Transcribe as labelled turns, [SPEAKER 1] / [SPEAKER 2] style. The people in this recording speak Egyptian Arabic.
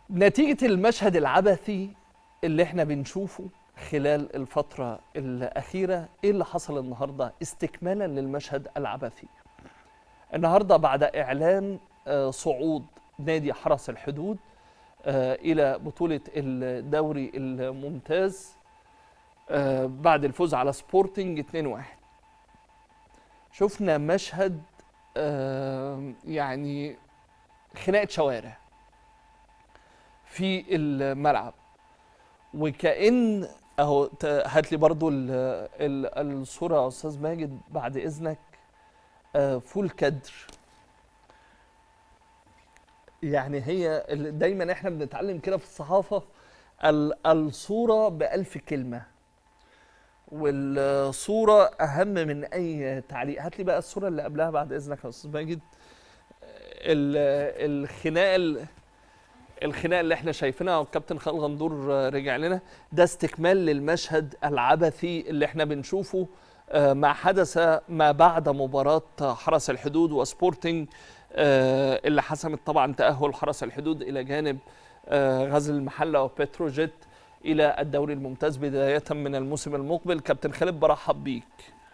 [SPEAKER 1] نتيجة المشهد العبثي اللي احنا بنشوفه خلال الفترة الأخيرة ايه اللي حصل النهاردة استكمالا للمشهد العبثي النهاردة بعد إعلان آه، صعود نادي حرس الحدود آه، إلى بطولة الدوري الممتاز آه، بعد الفوز على سبورتنج 2-1 شفنا مشهد آه، يعني خناقة شوارع في الملعب وكأن اهو ت- هات لي برضو ال ال الصورة يا استاذ ماجد بعد اذنك آه، فول كدر يعني هي ال- دايما احنا بنتعلم كده في الصحافة ال- الصورة بألف كلمة والصورة أهم من أي تعليق هات لي بقى الصورة اللي قبلها بعد إذنك يا أستاذ ماجد ال- الخناقة ال- الخناقه اللي احنا شايفينها والكابتن خالد غندور آه، رجع لنا ده استكمال للمشهد العبثي اللي احنا بنشوفه آه، ما حدث ما بعد مباراه حرس الحدود وسبورتنج آه، اللي حسمت طبعا تاهل حرس الحدود الى جانب آه، غزل المحله وبتروجيت الى الدوري الممتاز بدايه من الموسم المقبل كابتن خالد برحب بيك